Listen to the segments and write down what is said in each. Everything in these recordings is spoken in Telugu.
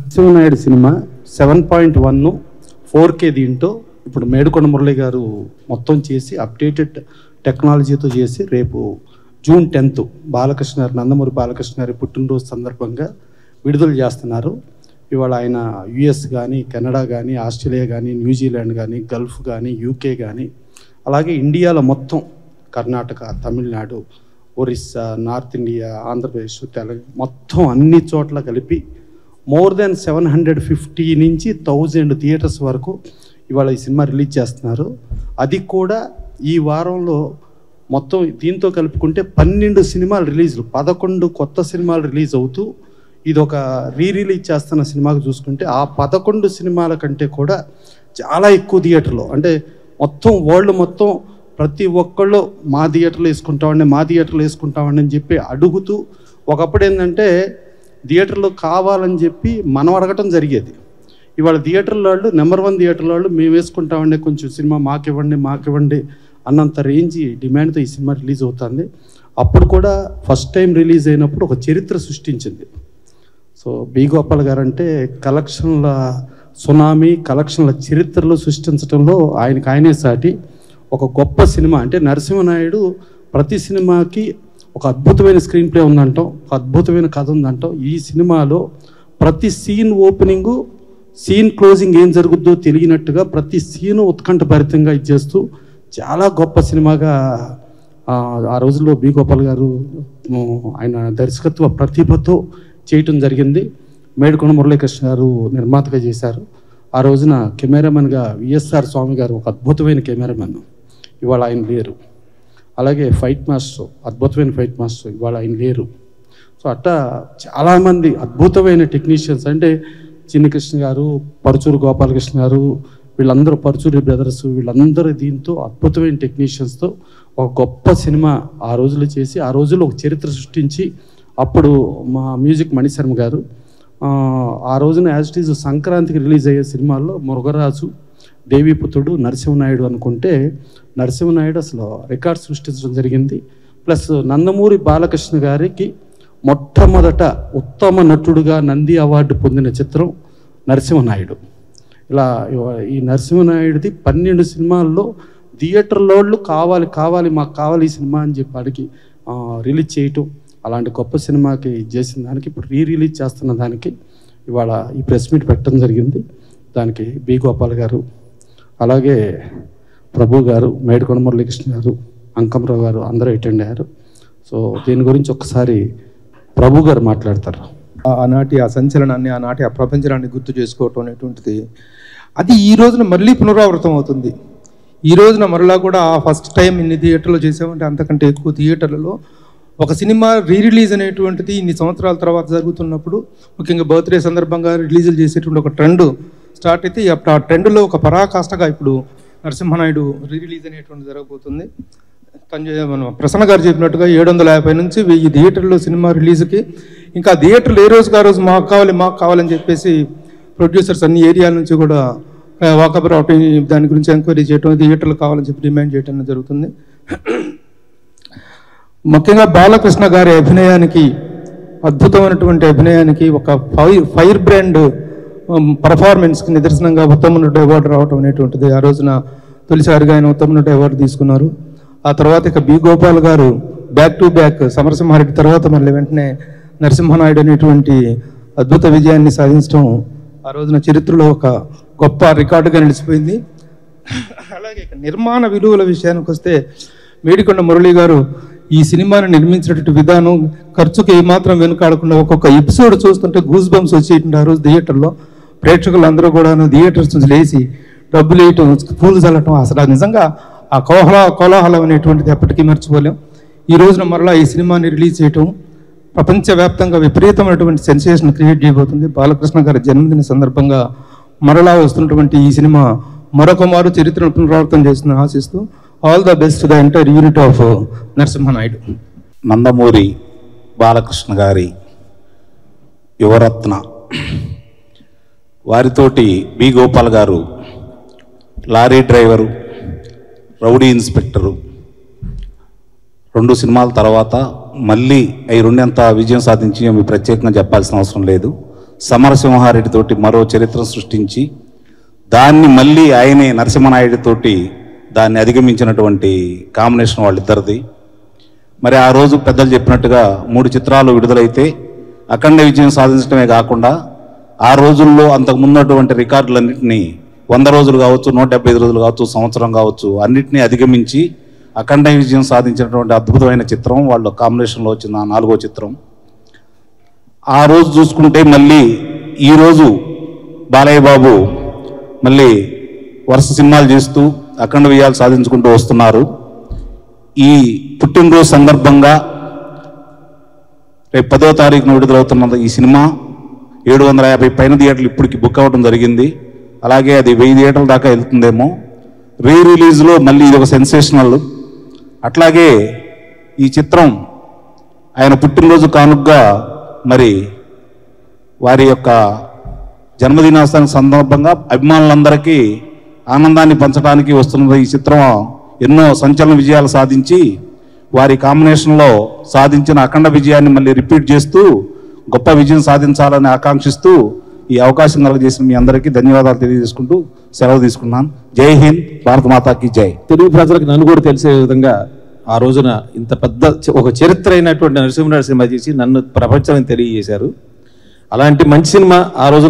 శివనాయుడు cinema seven point one four K దీంట్లో ఇప్పుడు మేడుకొండ మురళి గారు మొత్తం చేసి అప్డేటెడ్ టెక్నాలజీతో చేసి రేపు జూన్ టెన్త్ బాలకృష్ణ గారు నందమూరి బాలకృష్ణ గారి పుట్టినరోజు సందర్భంగా విడుదల చేస్తున్నారు ఇవాళ ఆయన యుఎస్ కానీ కెనడా కానీ ఆస్ట్రేలియా కానీ న్యూజిలాండ్ కానీ గల్ఫ్ కానీ యూకే కానీ అలాగే ఇండియాలో మొత్తం కర్ణాటక తమిళనాడు ఒరిస్సా నార్త్ ఇండియా ఆంధ్రప్రదేశ్ తెలంగాణ మొత్తం అన్ని చోట్ల కలిపి more than seven hundred fifty నుంచి థౌజండ్ థియేటర్స్ వరకు ఇవాళ ఈ సినిమా రిలీజ్ చేస్తున్నారు అది కూడా ఈ వారంలో మొత్తం దీంతో కలుపుకుంటే పన్నెండు సినిమాలు రిలీజ్లు పదకొండు కొత్త సినిమాలు రిలీజ్ అవుతూ ఇది ఒక రీ రిలీజ్ చేస్తున్న సినిమాకు చూసుకుంటే ఆ పదకొండు సినిమాల కంటే కూడా చాలా ఎక్కువ థియేటర్లో అంటే మొత్తం వరల్డ్ మొత్తం ప్రతి ఒక్కళ్ళు మా థియేటర్లో వేసుకుంటామండి మా థియేటర్లో వేసుకుంటామండి అని చెప్పి అడుగుతూ ఒకప్పుడు ఏంటంటే థియేటర్లో కావాలని చెప్పి మనం అడగటం జరిగేది ఇవాళ థియేటర్ల వాళ్ళు నెంబర్ వన్ థియేటర్ల వాళ్ళు మేము వేసుకుంటామండి కొంచెం సినిమా మాకివ్వండి మాకివ్వండి అన్నంత రేంజ్ డిమాండ్తో ఈ సినిమా రిలీజ్ అవుతుంది అప్పుడు కూడా ఫస్ట్ టైం రిలీజ్ అయినప్పుడు ఒక చరిత్ర సృష్టించింది సో బి గోపాల్ గారు అంటే కలెక్షన్ల సునామీ కలెక్షన్ల చరిత్రలో సృష్టించడంలో ఆయనకు ఆయనే సాటి ఒక గొప్ప సినిమా అంటే నరసింహనాయుడు ప్రతి సినిమాకి ఒక అద్భుతమైన స్క్రీన్ ప్లే ఉందంటాం ఒక అద్భుతమైన కథ ఉందంటాం ఈ సినిమాలో ప్రతి సీన్ ఓపెనింగు సీన్ క్లోజింగ్ ఏం జరుగుద్దో తెలియనట్టుగా ప్రతి సీను ఉత్కంఠభరితంగా ఇచ్చేస్తూ చాలా గొప్ప సినిమాగా ఆ, ఆ రోజుల్లో బి గోపాల్ గారు ఉమ్, ఆయన దర్శకత్వ ప్రతిభతో చేయటం జరిగింది మేడుకొండ మురళీకృష్ణ గారు నిర్మాతగా చేశారు ఆ రోజున కెమెరామెన్గా విఎస్ఆర్ స్వామి గారు ఒక అద్భుతమైన కెమెరామెన్ ఇవాళ ఆయన లేరు అలాగే ఫైట్ మాస్టర్ అద్భుతమైన ఫైట్ మాస్టర్ ఇవాళ ఆయన లేరు సో అట్టా చాలామంది అద్భుతమైన టెక్నీషియన్స్ అంటే చిన్ని కృష్ణ గారు పరుచూరు గోపాలకృష్ణ గారు వీళ్ళందరూ పరుచూరి బ్రదర్స్ వీళ్ళందరూ దీంతో అద్భుతమైన టెక్నీషియన్స్తో ఒక గొప్ప సినిమా ఆ రోజుల్లో చేసి ఆ రోజుల్లో ఒక చరిత్ర సృష్టించి అప్పుడు మా మ్యూజిక్ మణిశర్మ గారు ఆ, ఆ రోజున యాజ్ ఇట్ ఈజ్ సంక్రాంతికి రిలీజ్ అయ్యే సినిమాల్లో మురుగరాజు దేవీపుత్రుడు నరసింహనాయుడు అనుకుంటే నరసింహనాయుడు అసలు రికార్డ్ సృష్టించడం జరిగింది ప్లస్ నందమూరి బాలకృష్ణ గారికి మొట్టమొదట ఉత్తమ నటుడుగా నంది అవార్డు పొందిన చిత్రం నరసింహనాయుడు ఇలా ఇవ- ఈ నరసింహనాయుడిది పన్నెండు సినిమాల్లో థియేటర్లో వాళ్ళు కావాలి కావాలి మాకు కావాలి ఈ సినిమా అని చెప్పి అడిగి ఆ, రిలీజ్ చేయటం అలాంటి గొప్ప సినిమాకి చేసిన దానికి ఇప్పుడు రీ రిలీజ్ చేస్తున్న దానికి ఇవాళ ఈ ప్రెస్ మీట్ పెట్టడం జరిగింది దానికి బి గోపాల్ గారు అలాగే ప్రభు గారు మేడికొండ మురళీకృష్ణ గారు అంకంరావు గారు అందరూ అటెండ్ అయ్యారు సో దీని గురించి ఒకసారి ప్రభు గారు మాట్లాడతారు ఆ- ఆనాటి ఆ సంచలనాన్ని ఆనాటి ఆ ప్రపంచనాన్ని గుర్తు చేసుకోవటం అనేటువంటిది అది ఈ రోజున మళ్ళీ పునరావృతం అవుతుంది ఈ రోజున మరలా కూడా ఆ ఫస్ట్ టైం ఇన్ని థియేటర్లో చేసామంటే అంతకంటే ఎక్కువ థియేటర్లలో ఒక సినిమా రీ రిలీజ్ అనేటువంటిది ఇన్ని సంవత్సరాల తర్వాత జరుగుతున్నప్పుడు ముఖ్యంగా బర్త్డే సందర్భంగా రిలీజులు చేసేటువంటి ఒక ట్రెండ్ స్టార్ట్ అయితే అప్పుడు ఆ ట్రెండ్లో ఒక పరాకాష్ఠగా ఇప్పుడు నరసింహనాయుడు రీ రిలీజ్ అనేటువంటి జరగబోతుంది తను మన ప్రసన్న గారు చెప్పినట్టుగా ఏడు వందల యాభై నుంచి వెయ్యి థియేటర్లో సినిమా రిలీజ్కి ఇంకా థియేటర్లు ఏ రోజుకి ఆ రోజు మాకు కావాలి మాకు కావాలని చెప్పేసి ప్రొడ్యూసర్స్ అన్ని ఏరియాల నుంచి కూడా వాకప్ రావటం దాని గురించి ఎంక్వైరీ చేయటం థియేటర్లు కావాలని చెప్పి డిమాండ్ చేయటం జరుగుతుంది ముఖ్యంగా బాలకృష్ణ గారి అభినయానికి అద్భుతమైనటువంటి అభినయానికి ఒక ఫైర్ ఫైర్ బ్రాండ్ పర్ఫార్మెన్స్కి నిదర్శనంగా ఉత్తమ నటుడు అవార్డు రావటం అనేటువంటిది ఆ రోజున తొలిసారిగా ఆయన ఉత్తమ నటుడు అవార్డు తీసుకున్నారు ఆ తర్వాత ఇక బి గోపాల్ గారు బ్యాక్ టు బ్యాక్ సమరసింహారెడ్డి తర్వాత మళ్ళీ వెంటనే నరసింహనాయుడు అనేటువంటి అద్భుత విజయాన్ని సాధించడం ఆ రోజున చరిత్రలో ఒక గొప్ప రికార్డుగా నిలిచిపోయింది అలాగే ఇక నిర్మాణ విలువల విషయానికి వస్తే మేడికొండ మురళి గారు ఈ సినిమాను నిర్మించినటువంటి విధానం ఖర్చుకి ఏమాత్రం వెనుకాడకుండా ఒక్కొక్క ఎపిసోడ్ చూస్తుంటే గూస్ బంప్స్ వచ్చేటువంటి ఆ రోజు థియేటర్లో ప్రేక్షకులందరూ కూడా థియేటర్స్ నుంచి లేచి డబ్బులు వేయటం పూలు చల్లటం అసలు అది నిజంగా ఆ కోహల కోలాహలం అనేటువంటిది ఎప్పటికీ మర్చిపోలేం ఈ రోజున మరలా ఈ సినిమాని రిలీజ్ చేయటం ప్రపంచవ్యాప్తంగా విపరీతమైనటువంటి సెన్సేషన్ క్రియేట్ చేయబోతుంది బాలకృష్ణ గారి జన్మదిన సందర్భంగా మరలా వస్తున్నటువంటి ఈ సినిమా మరొక మారు చరిత్రను పునరావృతం చేస్తుందని ఆశిస్తూ all the best the entire unit of Narasimhanayudu Nandamuri Balakrishna గారి యువరత్న వారితోటి బి గోపాల్ గారు లారీ డ్రైవరు రౌడీ ఇన్స్పెక్టరు రెండు సినిమాల తర్వాత మళ్ళీ అవి రెండెంత విజయం సాధించి మీ ప్రత్యేకంగా చెప్పాల్సిన అవసరం లేదు సమరసింహారెడ్డితోటి మరో చరిత్ర సృష్టించి దాన్ని మళ్ళీ ఆయనే నరసింహనాయుడితోటి దాన్ని అధిగమించినటువంటి కాంబినేషన్ వాళ్ళిద్దరిది మరి ఆ రోజు పెద్దలు చెప్పినట్టుగా మూడు చిత్రాలు విడుదలైతే అఖండ విజయం సాధించడమే కాకుండా ఆ రోజుల్లో అంతకు ముందున్నటువంటి రికార్డులన్నింటినీ వంద రోజులు కావచ్చు నూట డెబ్బై ఐదు రోజులు కావచ్చు సంవత్సరం కావచ్చు అన్నిటినీ అధిగమించి అఖండ విజయం సాధించినటువంటి అద్భుతమైన చిత్రం వాళ్ళ కాంబినేషన్లో వచ్చిన ఆ నాలుగో చిత్రం ఆ రోజు చూసుకుంటే మళ్ళీ ఈరోజు బాలయ్య బాబు మళ్ళీ వరుస సినిమాలు చేస్తూ అఖండ విజయాలు సాధించుకుంటూ వస్తున్నారు ఈ పుట్టినరోజు సందర్భంగా రేపు పదో తారీఖున విడుదలవుతున్న ఈ సినిమా ఏడు వందల యాభై పైన థియేటర్లు ఇప్పటికి బుక్ అవ్వడం జరిగింది అలాగే అది వెయ్యి థియేటర్ల దాకా వెళ్తుందేమో రీ రిలీజ్లో మళ్ళీ ఇది ఒక సెన్సేషనల్ అట్లాగే ఈ చిత్రం ఆయన పుట్టినరోజు కానుగ్గా మరి వారి యొక్క జన్మదినోత్సవానికి సందర్భంగా అభిమానులందరికీ ఆనందాన్ని పంచడానికి వస్తున్న ఈ చిత్రం ఎన్నో సంచలన విజయాలు సాధించి వారి కాంబినేషన్లో సాధించిన అఖండ విజయాన్ని మళ్ళీ రిపీట్ చేస్తూ గొప్ప విజయం సాధించాలని ఆకాంక్షిస్తూ ఈ అవకాశం కలుగజేసిన మీ అందరికీ ధన్యవాదాలు తెలియజేసుకుంటూ సెలవు తీసుకున్నాను జై హింద్ భారత మాతాకి జై తెలుగు ప్రజలకు నన్ను కూడా తెలిసే విధంగా ఆ రోజున ఇంత పెద్ద చ- ఒక చరిత్ర అయినటువంటి నరసింహనాయుడు సినిమా చేసి నన్ను ప్రపంచానికి తెలియజేశారు అలాంటి మంచి సినిమా ఆ రోజున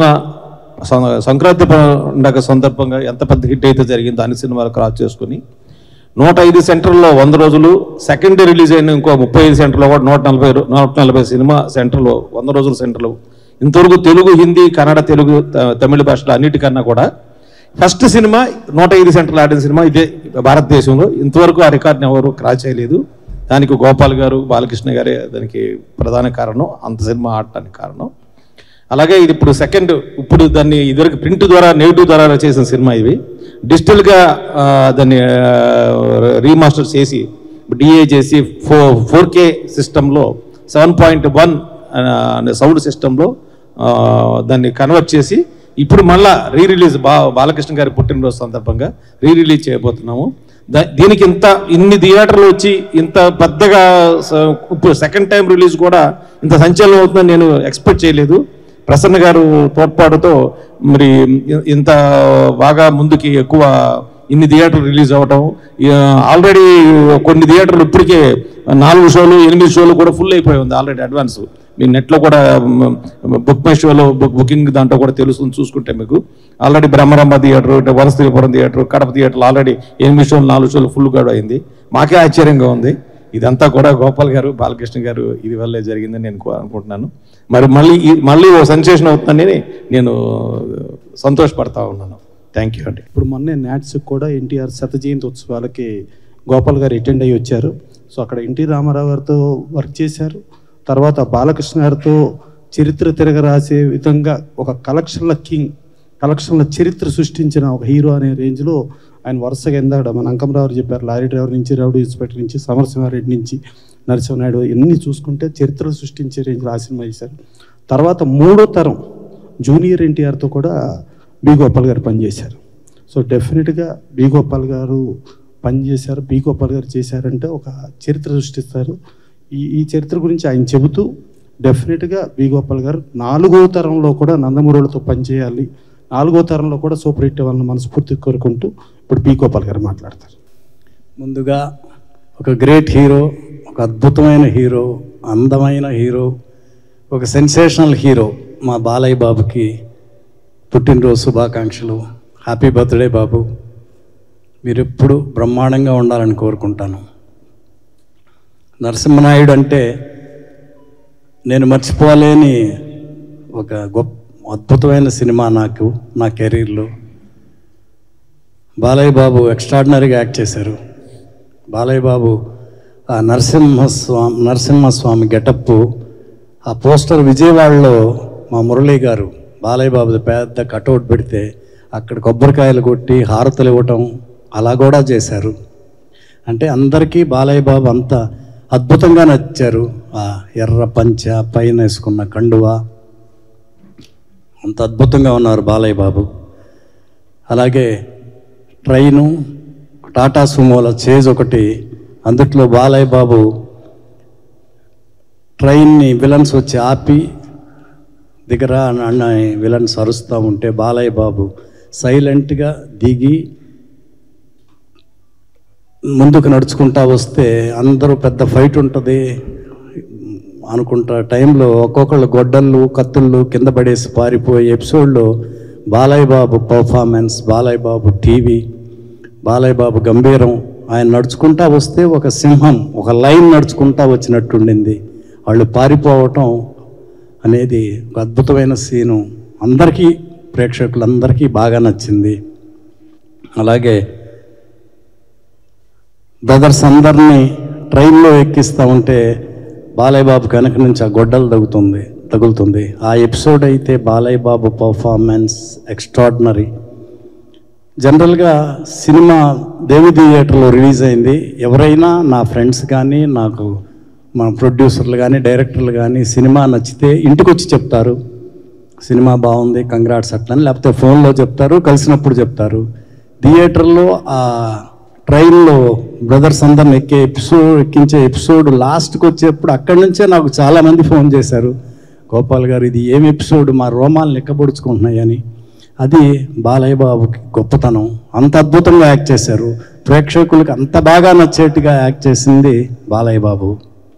సం- సంక్రాంతి పండగ సందర్భంగా ఎంత పెద్ద హిట్ అయితే జరిగిందో అన్ని సినిమాలు క్రాస్ చేసుకుని నూట ఐదు సెంటర్లో వంద రోజులు సెకండ్ రిలీజ్ అయిన ఇంకో ముప్పై ఐదు సెంటర్లో కూడా నూట నలభై రో- నూట నలభై సినిమా సెంటర్లో వంద రోజుల సెంటర్లు ఇంతవరకు తెలుగు హిందీ కన్నడ తెలుగు త- తమిళ భాషలు అన్నిటికన్నా కూడా ఫస్ట్ సినిమా నూట ఐదు సెంటర్లు ఆడిన సినిమా ఇదే భారతదేశంలో ఇంతవరకు ఆ రికార్డ్ని ఎవరు క్రాస్ చేయలేదు దానికి గోపాల్ గారు బాలకృష్ణ గారే దానికి ప్రధాన కారణం అంత సినిమా ఆడటానికి కారణం అలాగే ఇది ఇప్పుడు సెకండ్ ఇప్పుడు దాన్ని ఇదివరకు ప్రింట్ ద్వారా నెగిటివ్ ద్వారా చేసిన సినిమా ఇవి డిజిటల్గా ఆ, దాన్ని రీమాస్టర్ చేసి డిఏ చేసి ఫో ఫోర్ కే సిస్టంలో సెవెన్ పాయింట్ వన్ అనే సౌండ్ సిస్టంలో దాన్ని కన్వర్ట్ చేసి ఇప్పుడు మళ్ళా రీ రిలీజ్ బా బాలకృష్ణ గారి పుట్టినరోజు సందర్భంగా రీ రిలీజ్ చేయబోతున్నాము దా- దీనికి ఇంత ఇన్ని థియేటర్లు వచ్చి ఇంత పెద్దగా స- ఇప్పుడు సెకండ్ టైం రిలీజ్ కూడా ఇంత సంచలనం అవుతుందని నేను ఎక్స్పెక్ట్ చేయలేదు ప్రసన్న గారు తోడ్పాటుతో మరి ఇ- ఇంత బాగా ముందుకి ఎక్కువ ఇన్ని థియేటర్లు రిలీజ్ అవ్వటం ఆల్రెడీ కొన్ని థియేటర్లు ఇప్పటికే నాలుగు షోలు ఎనిమిది షోలు కూడా ఫుల్ అయిపోయి ఉంది ఆల్రెడీ అడ్వాన్స్ మీ నెట్లో కూడా బుక్ మై షోలో బుక్ బుకింగ్ దాంట్లో కూడా తెలుస్తుంది చూసుకుంటే మీకు ఆల్రెడీ బ్రహ్మరంభ థియేటర్ ఇటు వనస్థలిపురం థియేటర్ కడప థియేటర్లు ఆల్రెడీ ఎనిమిది షోలు నాలుగు షోలు ఫుల్ కూడా అయింది మాకే ఆశ్చర్యంగా ఉంది ఇదంతా కూడా గోపాల్ గారు బాలకృష్ణ గారు ఇది వల్లే జరిగిందని నేను కో- అనుకుంటున్నాను మరి మళ్ళీ ఈ- మళ్ళీ ఓ సెన్సేషన్ అవుతుందని నేను సంతోషపడతా ఉన్నాను థ్యాంక్ యూ అండి ఇప్పుడు మొన్నే నాట్స్కి కూడా ఎన్టీఆర్ శత జయంతి ఉత్సవాలకి గోపాల్ గారు అటెండ్ అయ్యి వచ్చారు సో అక్కడ ఎన్టీ రామారావు గారితో వర్క్ చేశారు తర్వాత బాలకృష్ణ గారితో చరిత్ర తిరగరాసే విధంగా ఒక కలెక్షన్ల కింగ్ కలెక్షన్ల చరిత్ర సృష్టించిన ఒక హీరో అనే రేంజ్లో ఆయన వరుసగా ఎందాడ మన అంకమరావు చెప్పారు లారీ డ్రైవర్ నుంచి రౌడీ ఇన్స్పెక్టర్ నుంచి సమరసింహారెడ్డి నుంచి నరసింహనాయుడు ఎన్ని చూసుకుంటే చరిత్ర సృష్టించే రేంజ్లో ఆ సినిమా చేశారు తర్వాత మూడో తరం జూనియర్ ఎన్టీఆర్తో కూడా బి గోపాల్ గారు పనిచేశారు సో డెఫినెట్గా బి గోపాల్ గారు పనిచేశారు బి గోపాల్ గారు చేశారంటే ఒక చరిత్ర సృష్టిస్తారు ఈ ఈ చరిత్ర గురించి ఆయన చెబుతూ డెఫినెట్గా బి గోపాల్ గారు నాలుగో తరంలో కూడా నందమూరులతో పనిచేయాలి నాలుగో తరంలో కూడా సూపర్ హిట్ అవ్వాలని మనస్ఫూర్తి కోరుకుంటూ ఇప్పుడు బి గోపాల్ గారు మాట్లాడతారు ముందుగా ఒక గ్రేట్ హీరో ఒక అద్భుతమైన హీరో అందమైన హీరో ఒక సెన్సేషనల్ హీరో మా బాలయ్య బాబుకి పుట్టినరోజు శుభాకాంక్షలు హ్యాపీ బర్త్డే బాబు మీరు ఎప్పుడు బ్రహ్మాండంగా ఉండాలని కోరుకుంటాను నరసింహనాయుడు అంటే నేను మర్చిపోలేని ఒక గొప్ప అద్భుతమైన సినిమా నాకు నా కెరీర్లో బాలయ్య బాబు ఎక్స్ట్రాడినరీగా యాక్ట్ చేశారు బాలయ్య బాబు ఆ నరసింహస్వామి నరసింహస్వామి గెటప్ ఆ పోస్టర్ విజయవాడలో మా మురళీ గారు బాలయ్య బాబుది పెద్ద కటౌట్ పెడితే అక్కడ కొబ్బరికాయలు కొట్టి హారతులు ఇవ్వటం అలా కూడా చేశారు అంటే అందరికీ బాలయ్య బాబు అంత అద్భుతంగా నచ్చారు ఆ ఎర్ర పంచ పైన వేసుకున్న కండువా అంత అద్భుతంగా ఉన్నారు బాలయ్య బాబు అలాగే ట్రైను టాటా సుమోల చేజ్ ఒకటి అందుట్లో బాలయ్య బాబు ట్రైన్ని విలన్స్ వచ్చి ఆపి దగ్గర అన్న విలన్స్ అరుస్తూ ఉంటే బాలయ్య బాబు సైలెంట్గా దిగి ముందుకు నడుచుకుంటా వస్తే అందరూ పెద్ద ఫైట్ ఉంటుంది అనుకుంటా టైంలో ఒక్కొక్కళ్ళు గొడ్డళ్ళు కత్తుళ్ళు కింద పడేసి పారిపోయే ఎపిసోడ్లో బాలయ్య బాబు పర్ఫార్మెన్స్ బాలయ్య బాబు టీవీ బాలయ్య బాబు గంభీరం ఆయన నడుచుకుంటా వస్తే ఒక సింహం ఒక లైన్ నడుచుకుంటా వచ్చినట్టుండింది వాళ్ళు పారిపోవటం అనేది ఒక అద్భుతమైన సీను అందరికీ ప్రేక్షకులందరికీ బాగా నచ్చింది అలాగే బ్రదర్స్ అందరినీ ట్రైన్లో ఎక్కిస్తూ ఉంటే బాలయ్య బాబు కనుక నుంచి ఆ గొడ్డలు తగులుతుంది తగులుతుంది ఆ ఎపిసోడ్ అయితే బాలయ్య బాబు పర్ఫార్మెన్స్ ఎక్స్ట్రాడినరీ జనరల్గా సినిమా దేవి థియేటర్లో రిలీజ్ అయింది ఎవరైనా నా ఫ్రెండ్స్ కానీ నాకు మా ప్రొడ్యూసర్లు కానీ డైరెక్టర్లు కానీ సినిమా నచ్చితే ఇంటికి వచ్చి చెప్తారు సినిమా బాగుంది కంగ్రాట్స్ అట్లని లేకపోతే ఫోన్లో చెప్తారు కలిసినప్పుడు చెప్తారు థియేటర్లో ఆ ట్రైన్లో బ్రదర్స్ అందరిని ఎక్కే ఎపిసోడ్ ఎక్కించే ఎపిసోడ్ లాస్ట్కి వచ్చేప్పుడు అక్కడి నుంచే నాకు చాలామంది ఫోన్ చేశారు గోపాల్ గారు ఇది ఏం ఎపిసోడ్ మా రోమాలు లెక్కబడుచుకుంటున్నాయని అది బాలయ్య బాబుకి గొప్పతనం అంత అద్భుతంగా యాక్ట్ చేశారు ప్రేక్షకులకు అంత బాగా నచ్చేట్టుగా యాక్ట్ చేసింది బాలయ్య బాబు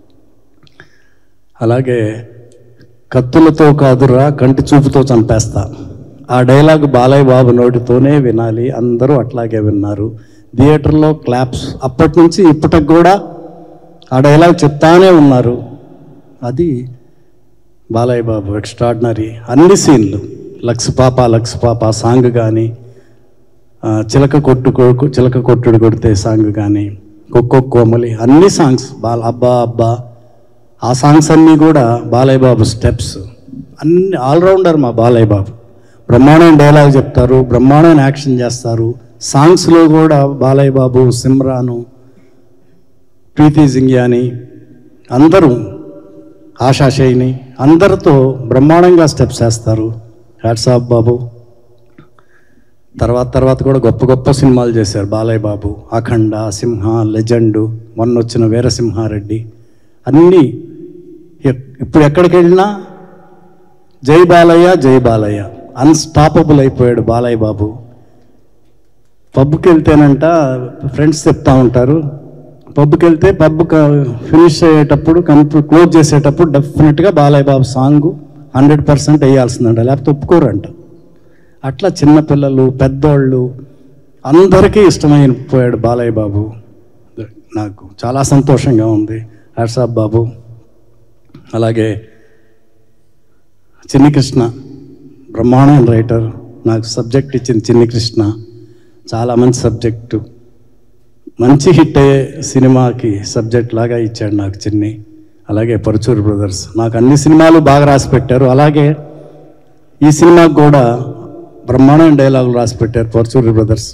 అలాగే కత్తులతో కాదురా కంటి చూపుతో చంపేస్తా ఆ డైలాగ్ బాలయ్య బాబు నోటితోనే వినాలి అందరూ అట్లాగే విన్నారు థియేటర్లో క్లాప్స్ అప్పటి నుంచి ఇప్పటికి కూడా ఆ డైలాగ్ చెప్తానే ఉన్నారు అది బాలయ్య బాబు ఎక్స్ట్రాడినరీ అన్ని సీన్లు లక్స్ పాప లక్స్ పాప సాంగ్ కానీ ఆ, చిలక కొట్టు కొ- చిలక కొట్టుడు కొడితే సాంగ్ కానీ కొక్కో కోమలి అన్ని సాంగ్స్ బాల అబ్బా అబ్బా ఆ సాంగ్స్ అన్నీ కూడా బాలయ్య బాబు స్టెప్స్ అన్ని ఆల్రౌండర్ మా బాలయ్య బాబు బ్రహ్మాండమైన డైలాగ్ చెప్తారు బ్రహ్మాండమైన యాక్షన్ చేస్తారు సాంగ్స్లో కూడా బాలయ్య బాబు సిమ్రాను ప్రీతి జింగ్యాని అందరూ ఆశాశైని అందరితో బ్రహ్మాండంగా స్టెప్స్ వేస్తారు హ్యాట్సాప్ బాబు తర్వాత తర్వాత కూడా గొప్ప గొప్ప సినిమాలు చేశారు బాలయ్య బాబు అఖండ సింహ లెజెండు మొన్న వచ్చిన వీరసింహారెడ్డి అన్నీ ఎక్- ఇప్పుడు ఎక్కడికి వెళ్ళినా జై బాలయ్య జై బాలయ్య అన్స్టాపబుల్ అయిపోయాడు బాలయ్య బాబు పబ్కి వెళ్తేనంట ఫ్రెండ్స్ చెప్తా ఉంటారు పబ్కి వెళ్తే పబ్ ఫినిష్ అయ్యేటప్పుడు కంప్లీట్ క్లోజ్ చేసేటప్పుడు డెఫినెట్గా Balayya Babu song hundred percent వేయాల్సిందంట లేకపోతే ఒప్పుకోరంట అట్లా చిన్నపిల్లలు పెద్దోళ్ళు అందరికీ ఇష్టమైపోయాడు బాలయ్య బాబు నాకు చాలా సంతోషంగా ఉంది హర్షాబ్ బాబు అలాగే చిన్ని కృష్ణ బ్రహ్మాండమైన రైటర్ నాకు సబ్జెక్ట్ ఇచ్చింది చిన్ని కృష్ణ చాలా మంచి సబ్జెక్టు మంచి హిట్ అయ్యే సినిమాకి సబ్జెక్ట్ లాగా ఇచ్చాడు నాకు చిన్ని అలాగే పరుచూరు బ్రదర్స్ నాకు అన్ని సినిమాలు బాగా రాసి పెట్టారు అలాగే ఈ సినిమాకు కూడా బ్రహ్మాండమైన డైలాగులు రాసి పెట్టారు పరుచూరి బ్రదర్స్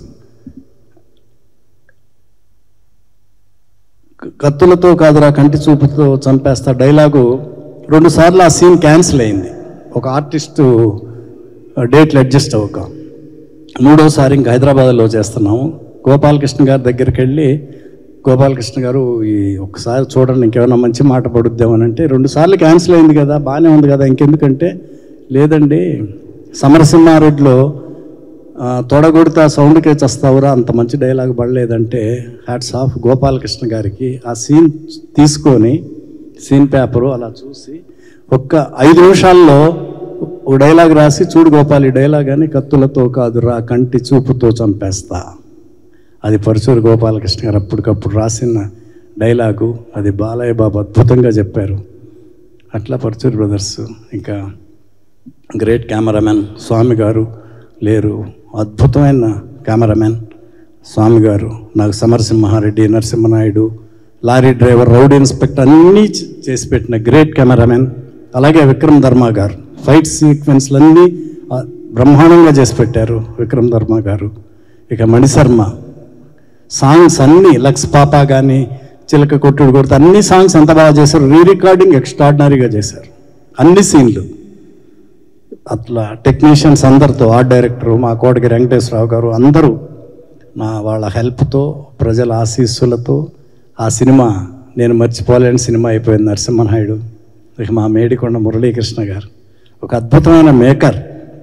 కత్తులతో కాదురా కంటి చూపుతో చంపేస్తా డైలాగు రెండు సార్లు ఆ సీన్ క్యాన్సిల్ అయింది ఒక ఆర్టిస్టు డేట్లు అడ్జస్ట్ అవ్వక మూడోసారి ఇంకా హైదరాబాద్లో చేస్తున్నాము గోపాలకృష్ణ గారి దగ్గరికి వెళ్ళి గోపాలకృష్ణ గారు ఈ ఒక్కసారి చూడండి ఇంకేమైనా మంచి మాట పడుద్దామని రెండు సార్లు క్యాన్సిల్ అయింది కదా బాగానే ఉంది కదా ఇంకెందుకంటే లేదండి సమరసింహారెడ్డిలో ఆ, తొడగొడితే ఆ సౌండ్కే చస్తావురా అంత మంచి డైలాగ్ పడలేదంటే హ్యాట్స్ ఆఫ్ గోపాలకృష్ణ గారికి ఆ సీన్ తీసుకొని సీన్ పేపరు అలా చూసి ఒక్క ఐదు నిమిషాల్లో ఒక డైలాగ్ రాసి చూడు గోపాల్ ఈ డైలాగ్ అని కత్తులతో కాదురా కంటి చూపుతో చంపేస్తా అది పరచూరు గోపాలకృష్ణ గారు అప్పటికప్పుడు రాసిన డైలాగు అది బాలయ్య బాబు అద్భుతంగా చెప్పారు అట్లా పరచూరు బ్రదర్స్ ఇంకా గ్రేట్ కెమెరామెన్ స్వామి గారు లేరు అద్భుతమైన కెమెరామెన్ స్వామి గారు నాకు Samarasimha Reddy Narasimha Naidu lorry driver rowdy inspector అన్నీ చే- చేసి పెట్టిన గ్రేట్ కెమెరామెన్ అలాగే విక్రమ్ ధర్మ గారు ఫైట్ సీక్వెన్స్లన్నీ ఆ, బ్రహ్మాండంగా చేసి పెట్టారు విక్రమ్ ధర్మ గారు ఇక మణిశర్మ సాంగ్స్ అన్నీ లక్స్ పాప కానీ చిలక కొట్టుడు కొడుతూ అన్ని సాంగ్స్ ఎంత బాగా చేశారు రీ రికార్డింగ్ ఎక్స్ట్రాడినరీగా చేశారు అన్ని సీన్లు అట్లా టెక్నీషియన్స్ అందరితో ఆర్ట్ డైరెక్టర్ మా కోటకి వెంకటేశ్వరరావు గారు అందరూ నా వాళ్ళ హెల్ప్తో ప్రజల ఆశీస్సులతో ఆ సినిమా నేను మర్చిపోలేని సినిమా అయిపోయింది నరసింహనాయుడు ఇక మా మేడికొండ మురళీకృష్ణ గారు ఒక అద్భుతమైన మేకర్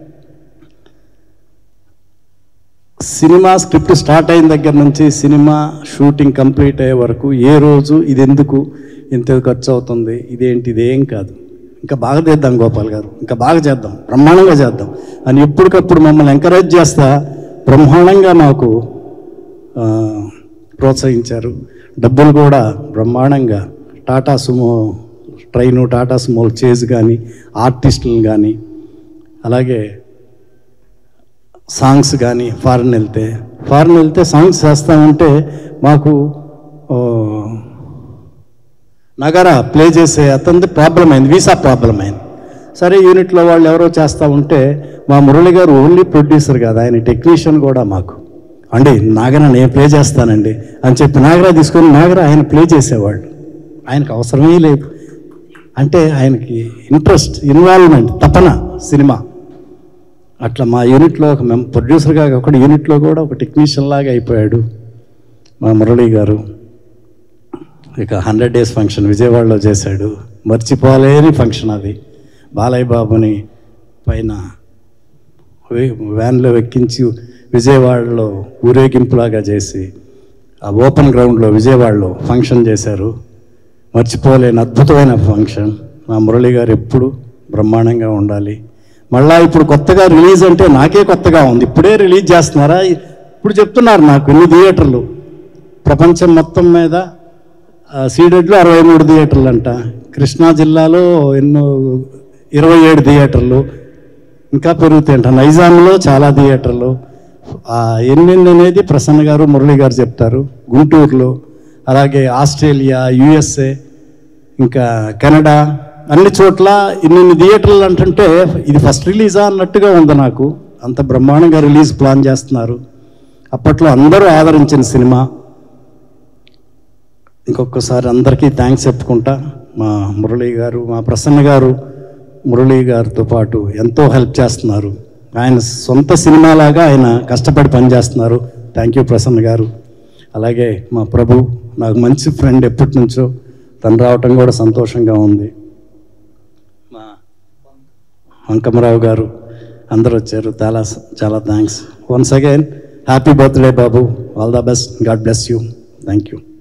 సినిమా స్క్రిప్ట్ స్టార్ట్ అయిన దగ్గర నుంచి సినిమా షూటింగ్ కంప్లీట్ అయ్యే వరకు ఏ రోజు ఇది ఎందుకు ఇంత ఖర్చు అవుతుంది ఇదేంటి ఇదేం కాదు ఇంకా బాగా చేద్దాం గోపాల్ గారు ఇంకా బాగా చేద్దాం బ్రహ్మాండంగా చేద్దాం అని ఎప్పటికప్పుడు మమ్మల్ని ఎంకరేజ్ చేస్తా బ్రహ్మాండంగా మాకు ఆ, ప్రోత్సహించారు డబ్బులు కూడా బ్రహ్మాండంగా Tata Sumo train Tata Sumo chase కానీ ఆర్టిస్టులు కానీ అలాగే సాంగ్స్ కానీ ఫారెన్ వెళ్తే ఫారెన్ వెళ్తే సాంగ్స్ చేస్తామంటే మాకు ఓ, నగర ప్లే చేసే అతనిది ప్రాబ్లం అయింది వీసా ప్రాబ్లం అయింది సరే యూనిట్లో వాళ్ళు ఎవరో చేస్తూ ఉంటే మా మురళి గారు ఓన్లీ ప్రొడ్యూసర్ కాదు ఆయన టెక్నీషియన్ కూడా మాకు అండి నాగర నేను ప్లే చేస్తానండి అని చెప్పి నాగరా తీసుకొని నాగర ఆయన ప్లే చేసేవాళ్ళు ఆయనకు అవసరమే లేదు అంటే ఆయనకి ఇంట్రెస్ట్ ఇన్వాల్వ్మెంట్ తపన సినిమా అట్లా మా యూనిట్లో ఒక మెం ప్రొడ్యూసర్గా ఒక యూనిట్లో కూడా ఒక టెక్నీషియన్ లాగా అయిపోయాడు మా మురళి గారు ఇక హండ్రెడ్ డేస్ ఫంక్షన్ విజయవాడలో చేశాడు మర్చిపోలేని ఫంక్షన్ అది బాలయ్య బాబుని పైన వే- వ్యాన్లో ఎక్కించి విజయవాడలో ఊరేగింపులాగా చేసి ఆ ఓపెన్ గ్రౌండ్లో విజయవాడలో ఫంక్షన్ చేశారు మర్చిపోలేని అద్భుతమైన ఫంక్షన్ మా మురళి గారు ఎప్పుడు బ్రహ్మాండంగా ఉండాలి మళ్ళా ఇప్పుడు కొత్తగా రిలీజ్ అంటే నాకే కొత్తగా ఉంది ఇప్పుడే రిలీజ్ చేస్తున్నారా ఇప్పుడు చెప్తున్నారు నాకు ఇన్ని థియేటర్లు ప్రపంచం మొత్తం మీద ఆ, సీడెడ్లో అరవై మూడు థియేటర్లు అంట కృష్ణా జిల్లాలో ఎన్నో ఇరవై ఏడు థియేటర్లు ఇంకా పెరుగుతాయంట నైజాంలో చాలా థియేటర్లు ఆ ఎన్నెన్ని అనేది ప్రసన్న గారు మురళి గారు చెప్తారు గుంటూరులో అలాగే ఆస్ట్రేలియా యుఎస్ఏ ఇంకా కెనడా అన్ని చోట్ల ఇన్ని థియేటర్లు అంటుంటే ఇది ఫస్ట్ రిలీజా అన్నట్టుగా ఉంది నాకు అంత బ్రహ్మాండంగా రిలీజ్ ప్లాన్ చేస్తున్నారు అప్పట్లో అందరూ ఆదరించిన సినిమా ఇంకొకసారి అందరికీ థ్యాంక్స్ చెప్పుకుంటా మా మురళి గారు మా ప్రసన్న గారు మురళి గారితో పాటు ఎంతో హెల్ప్ చేస్తున్నారు ఆయన సొంత సినిమాలాగా ఆయన కష్టపడి పనిచేస్తున్నారు థ్యాంక్ యూ ప్రసన్న గారు అలాగే మా ప్రభు నాకు మంచి ఫ్రెండ్ ఎప్పటి నుంచో తను రావటం కూడా సంతోషంగా ఉంది మా అంకమరావు గారు అందరూ వచ్చారు చాలా చాలా thanks once again happy birthday Babu all the best God bless you thank you